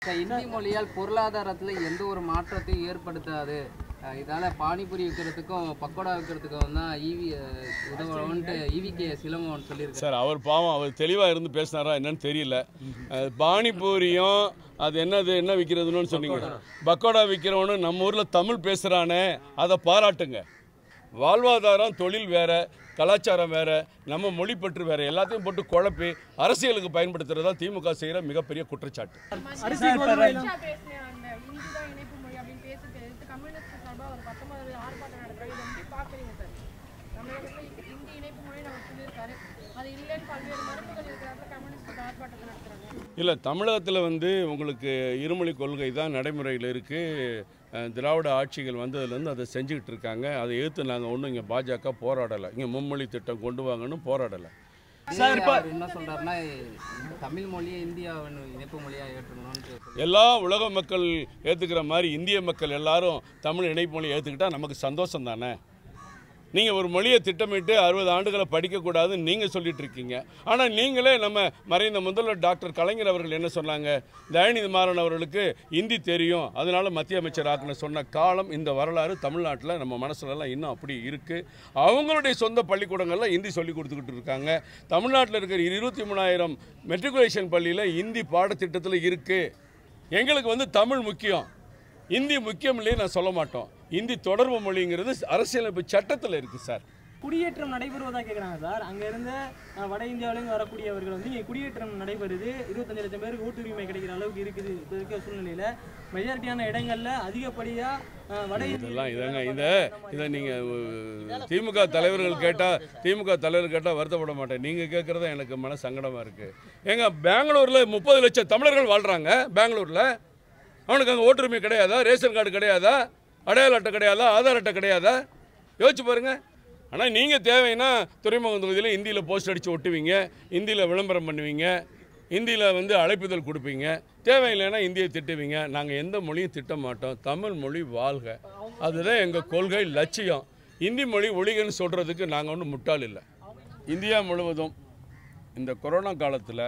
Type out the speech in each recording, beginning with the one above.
இந்தி மொழியால் பொருளாதாரத்தில் எந்த ஒரு மாற்றத்தையும் ஏற்படுத்தாது அஹ் இதால பானிபூரி விற்கிறதுக்கும் பக்கோடா விற்கிறதுக்கும் தான் ஈவி உதவுன்ட்டு ஈவிகே சிலம்பம் சொல்லியிருக்காரு சார் அவர் பாவம் அவர் தெளிவாக இருந்து பேசினாரா என்னன்னு தெரியல அஹ் பானிபூரியும் அது என்னது என்ன விற்கிறதுன்னு சொன்னீங்க பக்கோடா விற்கிறவனு நம்ம ஊரில் தமிழ் பேசுகிறானே அதை பாராட்டுங்க வாழ்வாதாரம் தொழில் வேற கலாச்சாரம் வேற நம்ம மொழி பற்று வேற எல்லாத்தையும் போட்டு குழப்பி அரசியலுக்கு பயன்படுத்துறதா திமுக செய்கிற மிகப்பெரிய குற்றச்சாட்டு அரிசி கோதுமை அமித்ஷா பேசின அந்த இந்தி தான் இணைப்பு மொழி அப்படின்னு பேசுறது எதிர்த்து கம்யூனிஸ்ட் சார்பாக ஒரு பத்தொன்பது ஆர்ப்பாட்டம் நடக்கிறது இதை எப்படி பார்க்குறீங்க சார் தமிழகத்தில் இந்தி இணைப்பு மொழி நம்ம சொல்லியிருக்காரு அது இல்லைன்னு பல்வேறு மறுப்புகள் இருக்கிறப்ப கம்யூனிஸ்ட் ஆர்ப்பாட்டத்தை நடத்துறாங்க இல்லை தமிழகத்தில் வந்து உங்களுக்கு இருமொழி கொள்கை தான் நடைமுறையில் இருக்குது திராவிட ஆட்சிகள் வந்ததுலேருந்து அதை செஞ்சுக்கிட்டு இருக்காங்க அதை எதிர்த்து நாங்கள் ஒன்றும் இங்கே பாஜக போராடலை இங்கே மும்மொழி திட்டம் கொண்டு வாங்கன்னு போராடலை சார் அவர் என்ன சொல்றாருன்னா தமிழ் மொழியை இந்தியாவின் இணைப்பு மொழியா ஏற்றணும்னு சொல்லி எல்லா உலக மக்கள் ஏற்றுக்கிற மாதிரி இந்திய மக்கள் எல்லாரும் தமிழ் இணைப்பு மொழி ஏற்றுக்கிட்டா நமக்கு சந்தோஷம் தானே நீங்கள் ஒரு மொழியை திட்டமிட்டு அறுபது ஆண்டுகளை படிக்கக்கூடாதுன்னு நீங்கள் சொல்லிட்டு இருக்கீங்க ஆனால் நீங்களே நம்ம மறைந்த முதல்வர் டாக்டர் கலைஞர் அவர்கள் என்ன சொன்னாங்க தயநிதி மாறன் அவர்களுக்கு இந்தி தெரியும் அதனால மத்திய அமைச்சர் ஆக்கின சொன்ன காலம் இந்த வரலாறு தமிழ்நாட்டில் நம்ம மனசுலலாம் இன்னும் அப்படி இருக்குது அவங்களுடைய சொந்த பள்ளிக்கூடங்களில் இந்தி சொல்லி கொடுத்துக்கிட்டு இருக்காங்க தமிழ்நாட்டில் இருக்கிற இருபத்தி மூணாயிரம் மெட்ரிகுலேஷன் பள்ளியில் இந்தி பாடத்திட்டத்தில் இருக்குது எங்களுக்கு வந்து தமிழ் முக்கியம் இந்தி முக்கியம் இல்லையே நான் சொல்ல மாட்டோம் இந்தி தொடர்பு மொழிங்கிறது அரசியலமைப்பு சட்டத்தில் இருக்குது சார் குடியேற்றம் நடைபெறுவதா கேட்குறாங்க சார் அங்க இருந்த அஹ், வட இந்தியாவிலேருந்து வரக்கூடியவர்கள் வந்து இங்கே குடியேற்றம் நடைபெறுது இருபத்தஞ்சு லட்சம் பேருக்கு ஓட்டுரிமை கிடைக்கிற அளவுக்கு இருக்குது இப்போ இருக்க சூழ்நிலையில மெஜாரிட்டியான இடங்கள்ல அதிகப்படியா அஹ், வட இதெல்லாம் இதங்க இதை இதை நீங்கள் திமுக தலைவர்கள் கேட்டால் திமுக தலைவர் கேட்டால் வருத்தப்பட மாட்டேன் நீங்கள் கேட்குறது எனக்கு மன சங்கடமாக இருக்குது ஏங்க பெங்களூரில் முப்பது லட்சம் தமிழர்கள் வாழ்கிறாங்க பெங்களூரில் அவனுக்கு அங்கே ஓட்டுரிமை கிடையாதா ரேஷன் கார்டு கிடையாதா அடையாள அட்டை கிடையாதா ஆதார் அட்டை கிடையாதா யோசிச்சு பாருங்க ஆனால் நீங்கள் தேவைன்னா துறைமுகம் தொகுதியில் இந்தியில் போஸ்ட் அடித்து ஒட்டுவீங்க இந்தியில் விளம்பரம் பண்ணுவீங்க இந்தியில் வந்து அழைப்புதல் கொடுப்பீங்க தேவையில்லைன்னா இந்தியை திட்டுவீங்க நாங்கள் எந்த மொழியும் திட்ட மாட்டோம் தமிழ் மொழி வாழ்க அதுதான் எங்கள் கொள்கை லட்சியம் இந்தி மொழி ஒழிகன்னு சொல்கிறதுக்கு நாங்கள் ஒன்றும் முட்டாள் இல்லை இந்தியா முழுவதும் இந்த கொரோனா காலத்தில்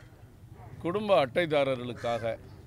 குடும்ப அட்டைதாரர்களுக்காக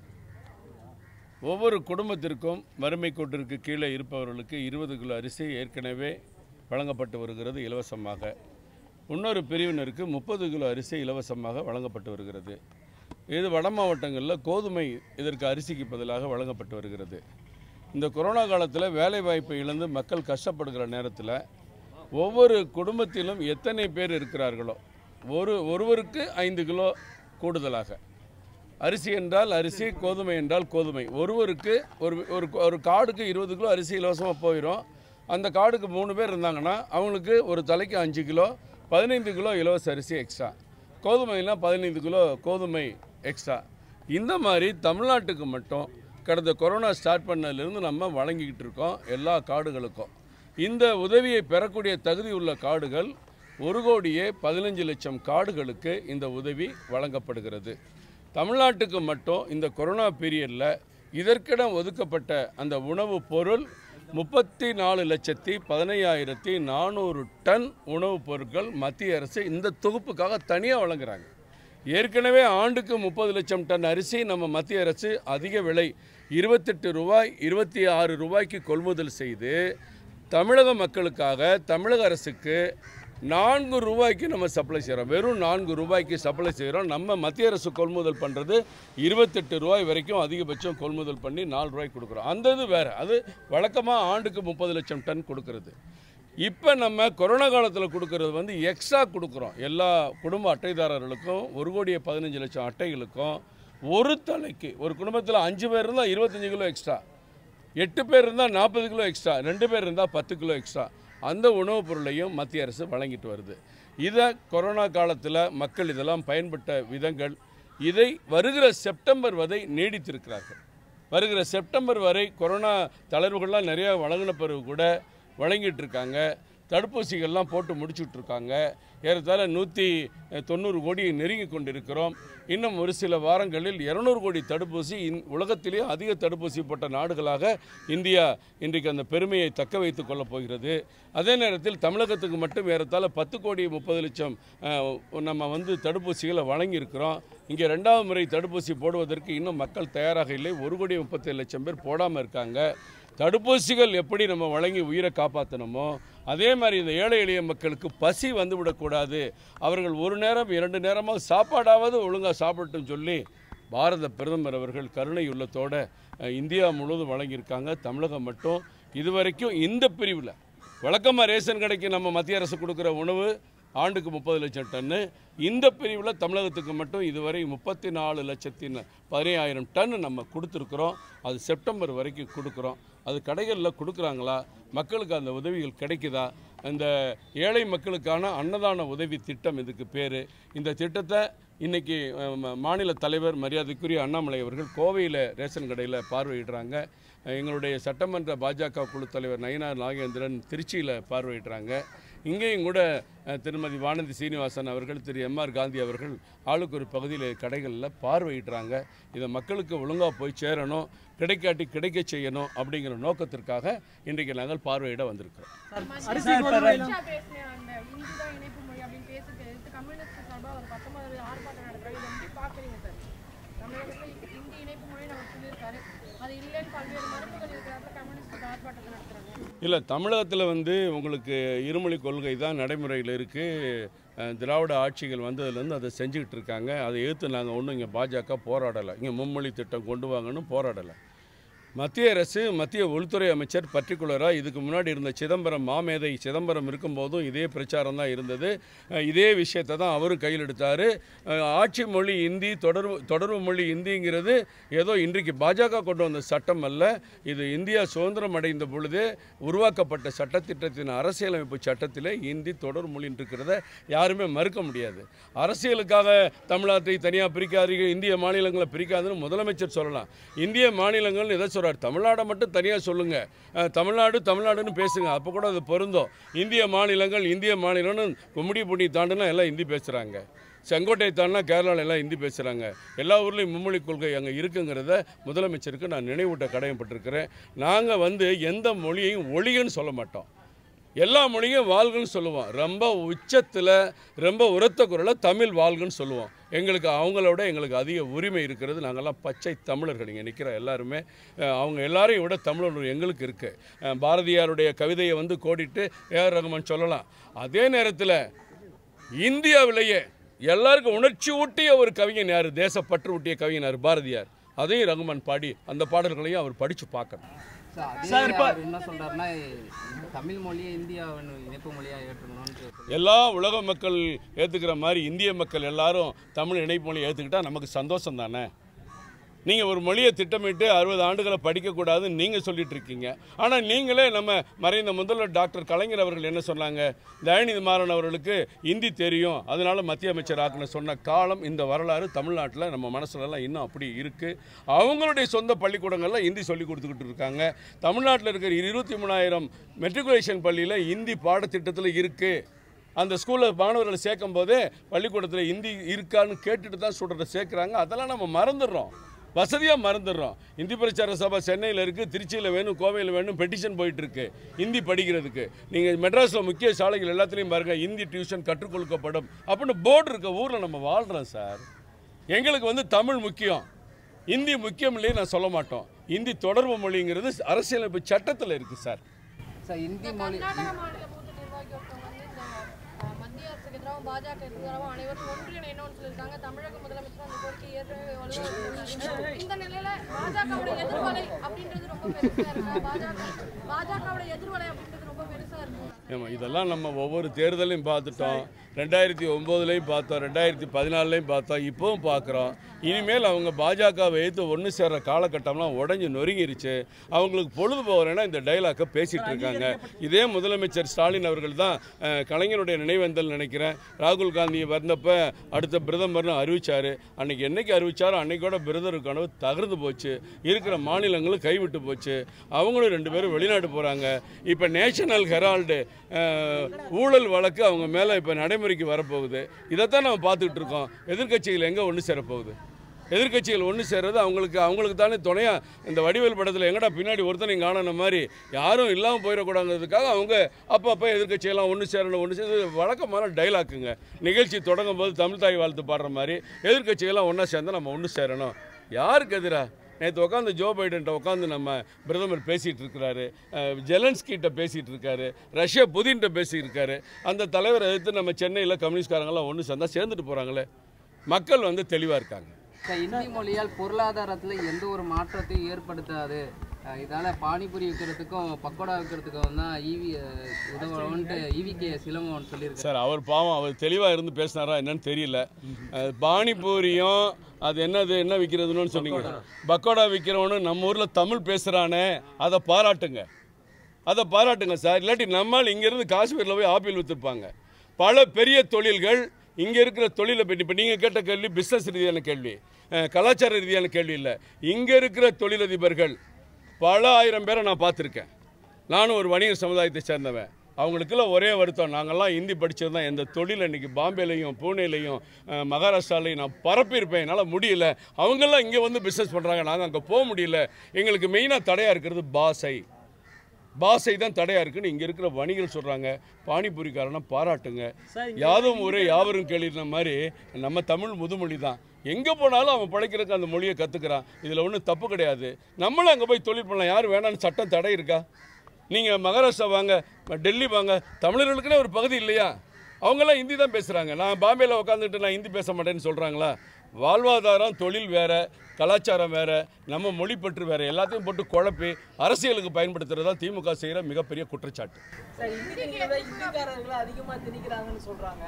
ஒவ்வொரு குடும்பத்திற்கும் வறுமை கோட்டிற்கு கீழே இருப்பவர்களுக்கு இருபது கிலோ அரிசி ஏற்கனவே வழங்கப்பட்டு வருகிறது இலவசமாக இன்னொரு பிரிவினருக்கு முப்பது கிலோ அரிசி இலவசமாக வழங்கப்பட்டு வருகிறது இது வட மாவட்டங்களில் கோதுமை இதற்கு அரிசிக்கு பதிலாக வழங்கப்பட்டு வருகிறது இந்த கொரோனா காலத்தில் வேலைவாய்ப்பை இழந்து மக்கள் கஷ்டப்படுகிற நேரத்தில் ஒவ்வொரு குடும்பத்திலும் எத்தனை பேர் இருக்கிறார்களோ ஒரு ஒருவருக்கு ஐந்து கிலோ கூடுதலாக அரிசி என்றால் அரிசி கோதுமை என்றால் கோதுமை ஒருவருக்கு ஒரு ஒரு ஒரு கார்டுக்கு இருபது கிலோ அரிசி இலவசமாக போயிடும் அந்த கார்டுக்கு மூணு பேர் இருந்தாங்கன்னா அவங்களுக்கு ஒரு தலைக்கு அஞ்சு கிலோ பதினைந்து கிலோ இலவச அரிசி எக்ஸ்ட்ரா கோதுமைலாம் பதினைந்து கிலோ கோதுமை எக்ஸ்ட்ரா இந்த மாதிரி தமிழ்நாட்டுக்கு மட்டும் கடந்த கொரோனா ஸ்டார்ட் பண்ணதுலேருந்து நம்ம வழங்கிக்கிட்டு இருக்கோம் எல்லா கார்டுகளுக்கும் இந்த உதவியை பெறக்கூடிய தகுதி உள்ள கார்டுகள் ஒரு கோடியே பதினஞ்சு லட்சம் கார்டுகளுக்கு இந்த உதவி வழங்கப்படுகிறது தமிழ்நாட்டுக்கு மட்டும் இந்த கொரோனா பீரியடில் இதற்கிடம் ஒதுக்கப்பட்ட அந்த உணவுப் பொருள் முப்பத்தி நாலு லட்சத்தி பதினையாயிரத்தி நானூறு டன் உணவுப் பொருட்கள் மத்திய அரசு இந்த தொகுப்புக்காக தனியாக வழங்குறாங்க ஏற்கனவே ஆண்டுக்கு முப்பது லட்சம் டன் அரிசி நம்ம மத்திய அரசு அதிக விலை இருபத்தெட்டு ரூபாய் இருபத்தி ஆறு ரூபாய்க்கு கொள்முதல் செய்து தமிழக மக்களுக்காக தமிழக அரசுக்கு நான்கு ரூபாய்க்கு நம்ம சப்ளை செய்கிறோம் வெறும் நான்கு ரூபாய்க்கு சப்ளை செய்கிறோம் நம்ம மத்திய அரசு கொள்முதல் பண்ணுறது இருபத்தெட்டு ரூபாய் வரைக்கும் அதிகபட்சம் கொள்முதல் பண்ணி நாலு ரூபாய்க்கு கொடுக்குறோம் அந்த இது வேறு அது வழக்கமாக ஆண்டுக்கு முப்பது லட்சம் டன் கொடுக்கறது இப்போ நம்ம கொரோனா காலத்தில் கொடுக்கறது வந்து எக்ஸ்ட்ரா கொடுக்குறோம் எல்லா குடும்ப அட்டைதாரர்களுக்கும் ஒரு கோடியே பதினஞ்சு லட்சம் அட்டைகளுக்கும் ஒரு தலைக்கு ஒரு குடும்பத்தில் அஞ்சு பேர் இருந்தால் இருபத்தஞ்சு கிலோ எக்ஸ்ட்ரா எட்டு பேர் இருந்தால் நாற்பது கிலோ எக்ஸ்ட்ரா ரெண்டு பேர் இருந்தால் பத்து கிலோ எக்ஸ்ட்ரா அந்த உணவுப் பொருளையும் மத்திய அரசு வழங்கிட்டு வருது இதை கொரோனா காலத்தில் மக்கள் இதெல்லாம் பயன்பட்ட விதங்கள் இதை வருகிற செப்டம்பர் வரை நீடித்திருக்கிறார்கள் வருகிற செப்டம்பர் வரை கொரோனா தளர்வுகள்லாம் நிறையா வழங்கின பிறகு கூட வழங்கிட்டு இருக்காங்க தடுப்பூசிகள்லாம் போட்டு முடிச்சுட்டு இருக்காங்க ஏறத்தாழ நூற்றி தொண்ணூறு கோடி நெருங்கி கொண்டிருக்கிறோம் இன்னும் ஒரு சில வாரங்களில் இரநூறு கோடி தடுப்பூசி இன் உலகத்திலேயே அதிக தடுப்பூசி போட்ட நாடுகளாக இந்தியா இன்றைக்கு அந்த பெருமையை தக்க வைத்துக் கொள்ளப் போகிறது அதே நேரத்தில் தமிழகத்துக்கு மட்டும் ஏறத்தாழ பத்து கோடி முப்பது லட்சம் அஹ், நம்ம வந்து தடுப்பூசிகளை வழங்கியிருக்கிறோம் இங்கே ரெண்டாவது முறை தடுப்பூசி போடுவதற்கு இன்னும் மக்கள் தயாராக இல்லை ஒரு கோடி முப்பத்தேழு லட்சம் பேர் போடாமல் இருக்காங்க தடுப்பூசிகள் எப்படி நம்ம வழங்கி உயிரை காப்பாற்றணுமோ அதே மாதிரி இந்த ஏழை எளிய மக்களுக்கு பசி வந்து விடக்கூடாது அவர்கள் ஒரு நேரம் இரண்டு நேரமாக சாப்பாடாவது ஒழுங்காக சாப்பிடட்டும் சொல்லி பாரத பிரதமர் அவர்கள் கருணை உள்ளத்தோட அஹ், இந்தியா முழுவதும் வழங்கியிருக்காங்க தமிழகம் மட்டும் இதுவரைக்கும் இந்த பிரிவில் வழக்கமாக ரேஷன் கடைக்கு நம்ம மத்திய அரசு கொடுக்குற உணவு ஆண்டுக்கு முப்பது லட்சம் டன்னு இந்த பிரிவில் தமிழகத்துக்கு மட்டும் இதுவரை முப்பத்தி நாலு லட்சத்தி பதினையாயிரம் டன் நம்ம கொடுத்துருக்குறோம் அது செப்டம்பர் வரைக்கும் கொடுக்குறோம் அது கடைகளில் கொடுக்குறாங்களா மக்களுக்கு அந்த உதவிகள் கிடைக்குதா இந்த ஏழை மக்களுக்கான அன்னதான உதவி திட்டம் இதுக்கு பேர் இந்த திட்டத்தை இன்னைக்கு அஹ், ம- மாநில தலைவர் மரியாதைக்குரிய அண்ணாமலை அவர்கள் கோவையில் ரேஷன் கடையில் பார்வையிடுறாங்க அஹ், எங்களுடைய சட்டமன்ற பாஜக குழு தலைவர் நயினார் நாகேந்திரன் திருச்சியில் பார்வையிடுறாங்க இங்கேயும் கூட அஹ், திருமதி வானதி சீனிவாசன் அவர்கள் திரு எம்ஆர் காந்தி அவர்கள் ஆளுக்கு ஒரு பகுதியில் கடைகளில் பார்வையிடுறாங்க இதை மக்களுக்கு ஒழுங்காக போய் சேரணும் கிடைக்காட்டி கிடைக்க செய்யணும் அப்படிங்கிற நோக்கத்திற்காக இன்றைக்கு நாங்கள் பார்வையிட வந்திருக்கிறோம் அரிசி கோதுமை அமித்ஷா பேசின அந்த இந்தி தான் இணைப்பு மொழி அப்படின்னு பேசுறது எதிர்த்து கம்யூனிஸ்ட் சார்பா ஒரு பத்தொன்பது ஆர்ப்பாட்டம் நடத்துறாங்க இதை எப்படி பாக்குறீங்க சார் தமிழகத்துல இந்தி இணைப்பு மொழி நம்ம சொல்லியிருக்காரு அது இல்லைன்னு பல்வேறு மறுப்புகள் இருக்கிறப்ப கம்யூனிஸ்ட் ஆர்ப்பாட்டத்தை நடத்துறாங்க இல்லை தமிழகத்தில் வந்து உங்களுக்கு இருமொழி கொள்கை தான் நடைமுறையில் இருக்குது திராவிட ஆட்சிகள் வந்ததுலேருந்து அதை செஞ்சுக்கிட்டு இருக்காங்க அதை எதிர்த்து நாங்கள் ஒன்றும் இங்கே பாஜக போராடலை இங்கே மும்மொழி திட்டம் கொண்டு வாங்கன்னு போராடலை மத்திய அரசு மத்திய உள்துறை அமைச்சர் பர்டிகுலராக இதுக்கு முன்னாடி இருந்த சிதம்பரம் மாமேதை சிதம்பரம் இருக்கும்போதும் இதே பிரச்சாரம் தான் இருந்தது அஹ் இதே விஷயத்தை தான் அவரும் கையில் எடுத்தார் ஆட்சி மொழி இந்தி தொடர்பு தொடர்பு மொழி இந்திங்கிறது ஏதோ இன்றைக்கு பாஜக கொண்டு வந்த சட்டம் அல்ல இது இந்தியா சுதந்திரம் அடைந்த பொழுதே உருவாக்கப்பட்ட சட்டத்திட்டத்தின் அரசியலமைப்பு சட்டத்திலே இந்தி தொடர் மொழின்னு இருக்கிறத யாருமே மறுக்க முடியாது அரசியலுக்காக தமிழ்நாட்டை தனியாக பிரிக்காதீங்க இந்திய மாநிலங்களை பிரிக்காதுன்னு முதலமைச்சர் சொல்லலாம் இந்திய மாநிலங்கள் எதை சொல்கிறார் தமிழ்நாடை மட்டும் தனியாக சொல்லுங்கள் தமிழ்நாடு தமிழ்நாடுன்னு பேசுங்க அப்போ கூட அது பொருந்தும் இந்திய மாநிலங்கள் இந்திய மாநிலம்னு கும்மிடி புண்டி தாண்டுனா எல்லாம் ஹிந்தி பேசுகிறாங்க செங்கோட்டை தாண்டினா கேரளாவில் எல்லாம் ஹிந்தி பேசுகிறாங்க எல்லா ஊர்லேயும் மும்மொழி கொள்கை அங்கே இருக்குங்கிறத முதலமைச்சருக்கு நான் நினைவூட்ட கடமைப்பட்டிருக்கிறேன் நாங்கள் வந்து எந்த மொழியையும் ஒளிகன்னு சொல்ல மாட்டோம் எல்லா மொழியும் வாழ்கன்னு சொல்லுவோம் ரொம்ப உச்சத்தில் ரொம்ப உரத்த குரலில் தமிழ் வாழ்கன்னு சொல்லுவோம் எங்களுக்கு அவங்களோட எங்களுக்கு அதிக உரிமை இருக்கிறது நாங்கள்லாம் பச்சை தமிழர்கள் இங்கே நிற்கிற எல்லாருமே அஹ், அவங்க எல்லாரையும் விட தமிழர் எங்களுக்கு இருக்குது பாரதியாருடைய கவிதையை வந்து கோடிட்டு ஏஆர் ரகுமான் சொல்லலாம் அதே நேரத்தில் இந்தியாவிலேயே எல்லாருக்கும் உணர்ச்சி ஊட்டிய ஒரு கவிஞன் யார் தேசப்பற்று ஊட்டிய கவிஞன் யார் பாரதியார் அதையும் ரகுமான் பாடி அந்த பாடல்களையும் அவர் படித்து பார்க்கணும் சார் அதே அவர் என்ன சொல்றாருன்னா தமிழ் மொழியை இந்தியாவின் இணைப்பு மொழியா ஏற்றணும்னு சொல்லி எல்லா உலக மக்கள் ஏற்றுக்கிற மாதிரி இந்திய மக்கள் எல்லாரும் தமிழ் இணைப்பு மொழியை ஏற்றுக்கிட்டா நமக்கு சந்தோஷம் தானே நீங்கள் ஒரு மொழியை திட்டமிட்டு அறுபது ஆண்டுகளை படிக்கக்கூடாதுன்னு நீங்கள் சொல்லிட்டு இருக்கீங்க ஆனால் நீங்களே நம்ம மறைந்த முதல்வர் டாக்டர் கலைஞர் அவர்கள் என்ன சொன்னாங்க தயநிதி மாறன் அவர்களுக்கு இந்தி தெரியும் அதனால மத்திய அமைச்சர் ஆக்கின சொன்ன காலம் இந்த வரலாறு தமிழ்நாட்டில் நம்ம மனசுலலாம் இன்னும் அப்படி இருக்குது அவங்களுடைய சொந்த பள்ளிக்கூடங்களில் இந்தி சொல்லி கொடுத்துக்கிட்டு இருக்காங்க தமிழ்நாட்டில் இருக்கிற இருபத்தி மூணாயிரம் மெட்ரிகுலேஷன் பள்ளியில் இந்தி பாடத்திட்டத்தில் இருக்குது அந்த ஸ்கூலில் மாணவர்களை சேர்க்கும் போதே பள்ளிக்கூடத்தில் ஹிந்தி இருக்கான்னு கேட்டுட்டு தான் ஸ்டூடெண்ட்டை சேர்க்குறாங்க அதெல்லாம் நம்ம மறந்துடுறோம் வசதியாக மறந்துடுறோம் இந்தி பிரச்சார சபை சென்னையில் இருக்குது திருச்சியில் வேணும் கோவையில் வேணும் பெட்டிஷன் போயிட்டுருக்கு ஹிந்தி படிக்கிறதுக்கு நீங்கள் மெட்ராஸில் முக்கிய சாலைகள் எல்லாத்துலேயும் பாருங்கள் ஹிந்தி டியூஷன் கற்றுக் கொடுக்கப்படும் அப்படின்னு போர்டு இருக்க ஊரில் நம்ம வாழ்கிறோம் சார் எங்களுக்கு வந்து தமிழ் முக்கியம் இந்தி முக்கியம் இல்லையே நான் சொல்ல மாட்டோம் இந்தி தொடர்பு மொழிங்கிறது அரசியலமைப்பு சட்டத்தில் இருக்குது சார் சார் இந்தி மொழி கர்நாடக மாநில மூத்த நிர்வாகி ஒருத்தவங்க வந்து இந்த அஹ், மத்திய அரசுக்கு எதிராகவும் பாஜக எதிராகவும் அனைவரும் ஒன்றிணையணும்னு சொல்லியிருக்காங்க தமிழக முதலமைச்சர் அந்த கோரிக்கை ஏற்கனவே வலுவழுத்திருக்காரு இந்த நிலையில பாஜகவோட எதிர்வலை அப்படின்றது ரொம்ப பெருசா இருக்கா பாஜக பாஜகவோட எதிர்வலை அப்படின்றது ரொம்ப பெருசா இருக்கும் ஆமாம் இதெல்லாம் நம்ம ஒவ்வொரு தேர்தலையும் பார்த்துட்டோம் ரெண்டாயிரத்தி ஒம்போதுலேயும் பார்த்தோம் ரெண்டாயிரத்தி பதினாலுலையும் பார்த்தோம் இப்போவும் பார்க்குறோம் இனிமேல் அவங்க பாஜகவை எதிர்த்து ஒன்று சேர்ற காலகட்டம்லாம் உடஞ்சி நொறுங்கிருச்சு அவங்களுக்கு பொழுது போகிறேன்னா இந்த டைலாக்கை பேசிகிட்டு இருக்காங்க இதே முதலமைச்சர் ஸ்டாலின் அவர்கள் தான் அஹ், கலைஞருடைய நினைவேந்தல் நினைக்கிறேன் ராகுல் காந்தி வந்தப்ப அடுத்த பிரதமர்னு அறிவிச்சார் அன்னைக்கு என்னைக்கு அறிவிச்சாரோ அன்னைக்கோட பிரதர் கனவு தகர்ந்து போச்சு இருக்கிற மாநிலங்களும் கைவிட்டு போச்சு அவங்களும் ரெண்டு பேரும் வெளிநாடு போகிறாங்க இப்போ நேஷனல் ஹெரால்டு அஹ், ஊழல் வழக்கு அவங்க மேலே இப்போ நடைமுறைக்கு வரப்போகுது இதைத்தான் நம்ம பார்த்துக்கிட்டு இருக்கோம் எதிர்க்கட்சிகள் எங்கே ஒன்று சேரப்போகுது எதிர்க்கட்சிகள் ஒன்று சேர்றது அவங்களுக்கு அவங்களுக்கு தானே துணையாக இந்த வடிவேல் படத்தில் எங்கடா பின்னாடி ஒருத்தனையும் காணன மாதிரி யாரும் இல்லாமல் போயிடக்கூடாதுங்கிறதுக்காக அவங்க அப்பப்போ எதிர்க்கட்சியெல்லாம் ஒன்று சேரணும் ஒன்று சேர்ந்து வழக்கமான டைலாக்குங்க நிகழ்ச்சி தொடங்கும் போது தமிழ் தாய் வாழ்த்து பாடுற மாதிரி எதிர்க்கட்சிகள்லாம் ஒன்றா சேர்ந்து நம்ம ஒன்று சேரணும் யாருக்கு எதிராக நேற்று உட்காந்து ஜோ பைடன்ட்ட உட்காந்து நம்ம பிரதமர் பேசிகிட்டு இருக்கிறாரு அஹ், ஜெலன்ஸ்கிட்ட பேசிகிட்டு இருக்காரு ரஷ்யா புதின்ட்ட பேசிட்டு இருக்காரு அந்த தலைவரை எதிர்த்து நம்ம சென்னையில் கம்யூனிஸ்ட்காரங்களாம் ஒன்று சேர்ந்தா சேர்ந்துட்டு போகிறாங்களே மக்கள் வந்து தெளிவாக இருக்காங்க சார் இந்தி மொழியால் பொருளாதாரத்தில் எந்த ஒரு மாற்றத்தையும் ஏற்படுத்தாது அஹ் இதால பானிபூரி விற்கிறதுக்கும் பக்கோடா விற்கிறதுக்கும் தான் ஈவி உதவும்ன்ட்டு ஈவி கே சிலம்பம் சொல்லியிருக்காரு சார் அவர் பாவம் அவர் தெளிவாக இருந்து பேசினாரா என்னன்னு தெரியல அஹ், பானிபூரியும் அது என்னது என்ன விற்கிறதுன்னு சொன்னீங்க பக்கோடா விற்கிறவனு நம்ம ஊரில் தமிழ் பேசுகிறானே அதை பாராட்டுங்க அதை பாராட்டுங்க சார் இல்லாட்டி நம்மால் இங்கேருந்து காஷ்மீரில் போய் ஆப்பிள் விற்றுருப்பாங்க பல பெரிய தொழில்கள் இங்கே இருக்கிற தொழிலை பற்றி இப்போ நீங்கள் கேட்ட கேள்வி பிஸ்னஸ் ரீதியான கேள்வி அஹ், கலாச்சார ரீதியான கேள்வி இல்லை இங்கே இருக்கிற தொழிலதிபர்கள் பல ஆயிரம் பேரை நான் பார்த்துருக்கேன் நானும் ஒரு வணிகர் சமுதாயத்தை சேர்ந்தவன் அவங்களுக்கெல்லாம் ஒரே வருத்தம் நாங்கள்லாம் ஹிந்தி படிச்சிருந்தா எந்த தொழில் இன்னைக்கு பாம்பேலையும் பூனேலையும் அஹ், மகாராஷ்டிராலையும் நான் பரப்பியிருப்பேன் என்னால் முடியல அவங்கெல்லாம் இங்கே வந்து பிஸ்னஸ் பண்ணுறாங்க நாங்கள் அங்கே போக முடியல எங்களுக்கு மெயினாக தடையாக இருக்கிறது பாசை பாசை தான் தடையாக இருக்குன்னு இங்கே இருக்கிற வணிகர் சொல்கிறாங்க பானிபூரிக்காரனை பாராட்டுங்க சார் இங்க யாதும் ஊரே யாவரும் கேள்வின மாதிரி நம்ம தமிழ் முதுமொழி தான் எங்கே போனாலும் அவன் பிழைக்கிறதுக்கு அந்த மொழியை கற்றுக்கிறான் இதில் ஒன்றும் தப்பு கிடையாது நம்மளும் அங்கே போய் தொழில் பண்ணலாம் யார் வேணான்னு சட்டம் தடை இருக்கா நீங்கள் மகாராஷ்டிரா வாங்க டெல்லி வாங்க தமிழர்களுக்குன்னே ஒரு பகுதி இல்லையா அவங்கெல்லாம் ஹிந்தி தான் பேசுகிறாங்க நான் பாம்பேயில் உட்காந்துட்டு நான் ஹிந்தி பேச மாட்டேன்னு சொல்கிறாங்களா வாழ்வாதாரம் தொழில் வேற கலாச்சாரம் வேற நம்ம மொழிப்பற்று வேற எல்லாத்தையும் போட்டு குழப்பி அரசியலுக்கு பயன்படுத்துறது தான் திமுக செய்கிற மிகப்பெரிய குற்றச்சாட்டு சார் இந்தி திணிக்கிறத இந்திக்காரர்கள் அதிகமாக திணிக்கிறாங்கன்னு சொல்றாங்க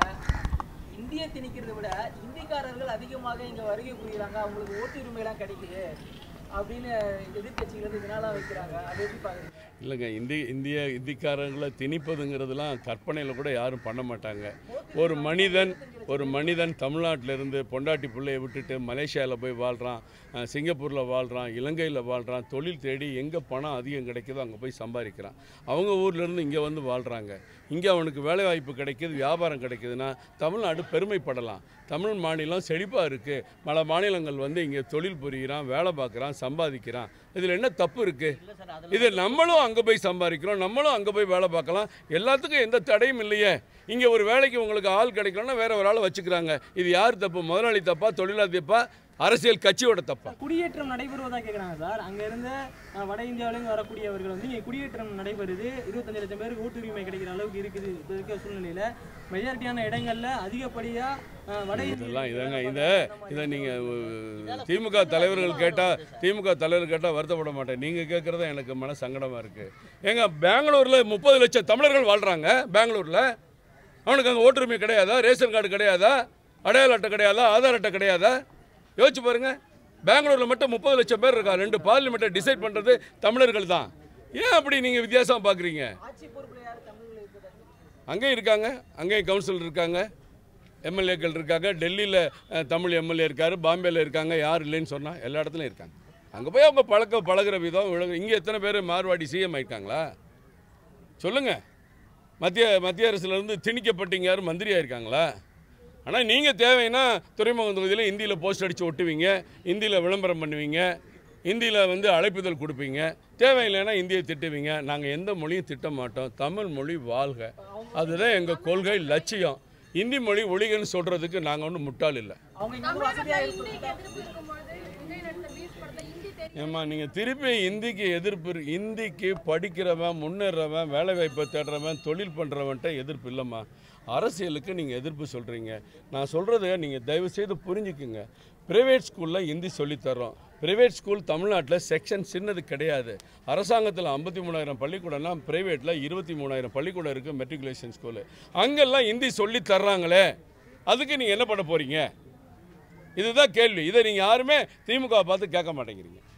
இந்திய திணிக்கிறதை விட இந்திக்காரர்கள் அதிகமாக இங்க வருகை புரியுறாங்க அவங்களுக்கு ஓட்டு உரிமையெல்லாம் கிடைக்குது அப்படின்னு எதிர்க்கட்சிகள் வந்து இதனால வைக்கிறாங்க அதை எப்படி பாக்குறீங்க இல்லைங்க இந்தி இந்திய இந்திக்காரங்களை திணிப்பதுங்கிறதுலாம் கற்பனையில் கூட யாரும் பண்ண மாட்டாங்க ஒரு மனிதன் ஒரு மனிதன் தமிழ்நாட்டில் இருந்து பொண்டாட்டி பிள்ளையை விட்டுட்டு மலேசியாவில் போய் வாழ்கிறான் சிங்கப்பூரில் வாழ்கிறான் இலங்கையில் வாழ்கிறான் தொழில் தேடி எங்கே பணம் அதிகம் கிடைக்குதோ அங்கே போய் சம்பாதிக்கிறான் அவங்க ஊர்லேருந்து இங்கே வந்து வாழ்கிறாங்க இங்கே அவனுக்கு வேலைவாய்ப்பு கிடைக்குது வியாபாரம் கிடைக்குதுன்னா தமிழ்நாடு பெருமைப்படலாம் தமிழ் மாநிலம் செழிப்பாக இருக்குது பல மாநிலங்கள் வந்து இங்கே தொழில் புரிகிறான் வேலை பார்க்குறான் சம்பாதிக்கிறான் இதில் என்ன தப்பு இருக்குது இது நம்மளும் அங்கே போய் சம்பாதிக்கிறோம் நம்மளும் அங்கே போய் வேலை பார்க்கலாம் எல்லாத்துக்கும் எந்த தடையும் இல்லையே இங்கே ஒரு வேலைக்கு உங்களுக்கு ஆள் கிடைக்கலன்னா வேற ஒரு ஆளை வச்சுக்கிறாங்க இது யார் தப்பு முதலாளி தப்பா தொழிலாளி தப்பா அரசியல் கட்சியோட தப்பா குடியேற்றம் நடைபெறுவதா கேட்குறாங்க சார் அங்க இருந்து அஹ், வட இந்தியாவிலேருந்து வரக்கூடியவர்கள் வந்து இங்கே குடியேற்றம் நடைபெறுது இருபத்தஞ்சு லட்சம் பேருக்கு ஓட்டுரிமை கிடைக்கிற அளவுக்கு இருக்குது இப்போ இருக்க சூழ்நிலையில மெஜாரிட்டியான இடங்கள்ல அதிகப்படியா அஹ், வட இதெல்லாம் இதாங்க இந்த இதை நீங்கள் திமுக தலைவர்கள் கேட்டால் திமுக தலைவர் கேட்டால் வருத்தப்பட மாட்டேன் நீங்கள் கேட்குறது எனக்கு மன சங்கடமாக இருக்குது ஏங்க பெங்களூரில் முப்பது லட்சம் தமிழர்கள் வாழ்கிறாங்க பெங்களூரில் அவனுக்கு அங்கே ஓட்டுரிமை கிடையாதா ரேஷன் கார்டு கிடையாதா அடையாள அட்டை கிடையாதா ஆதார் அட்டை கிடையாதா யோசிச்சு பாருங்க பெங்களூரில் மட்டும் முப்பது லட்சம் பேர் இருக்கா ரெண்டு பார்லிமெண்ட்டை டிசைட் பண்ணுறது தமிழர்கள் தான் ஏன் அப்படி நீங்கள் வித்தியாசம் பார்க்குறீங்க ஆட்சி பொறுப்புல யார் தமிழ்ல இருக்கிறாங்க அங்கேயும் இருக்காங்க அங்கேயும் கவுன்சிலர் இருக்காங்க எம்எல்ஏக்கள் இருக்காங்க டெல்லியில் தமிழ் எம்எல்ஏ இருக்காரு பாம்பேல இருக்காங்க யார் இல்லைன்னு சொன்னால் எல்லா இடத்துலையும் இருக்காங்க அங்கே போய் அவங்க பழக்க பழகுற விதம் இங்கே எத்தனை பேர் மார்வாடி சிஎம் ஆயிருக்காங்களா சொல்லுங்க மத்திய மத்திய அரசுலேருந்து திணிக்கப்பட்டீங்க யாரும் மந்திரியாக இருக்காங்களா ஆனால் நீங்கள் தேவைன்னா துறைமுக தொகுதியில் இந்தியில் போஸ்ட் அடித்து ஒட்டுவீங்க இந்தியில் விளம்பரம் பண்ணுவீங்க இந்தியில் வந்து அழைப்புதல் கொடுப்பீங்க தேவையில்லைன்னா இந்தியை திட்டுவீங்க நாங்கள் எந்த மொழியும் திட்ட மாட்டோம் தமிழ் மொழி வாழ்க அதுதான் எங்கள் கொள்கை லட்சியம் இந்தி மொழி ஒழிகன்னு சொல்கிறதுக்கு நாங்கள் ஒன்றும் முட்டாள் இல்லை அவங்க இங்க வந்து வசதியா தமிழகத்துல இருப்பாங்க இந்திக்கு எதிர்ப்பு இருக்கும்போது விஜய் நடித்த பீஸ் படத்துல இந்தி தெரியும் ஏம்மா நீங்கள் திருப்பி இந்திக்கு எதிர்ப்பு இரு- இந்திக்கு படிக்கிறவன் முன்னேறவன் வேலைவாய்ப்பை தேடுறவன் தொழில் பண்ணுறவன்ட்ட எதிர்ப்பு இல்லைம்மா அரசியலுக்கு நீங்கள் எதிர்ப்பு சொல்கிறீங்க நான் சொல்கிறத நீங்கள் தயவு செய்து புரிஞ்சுக்குங்க ப்ரைவேட் ஸ்கூலில் ஹிந்தி சொல்லித்தரோம் ப்ரைவேட் ஸ்கூல் தமிழ்நாட்டில் செக்ஷன் சின்னது கிடையாது அரசாங்கத்தில் ஐம்பத்தி மூணாயிரம் பள்ளிக்கூடம்னா ப்ரைவேட்டில் இருபத்தி மூணாயிரம் பள்ளிக்கூடம் இருக்குது மெட்ரிகுலேஷன் ஸ்கூலு அங்கெல்லாம் ஹிந்தி சொல்லி தர்றாங்களே அதுக்கு நீங்கள் என்ன பண்ண போகிறீங்க இதுதான் கேள்வி இதை நீங்கள் யாருமே திமுக பார்த்து கேட்க மாட்டேங்கிறீங்க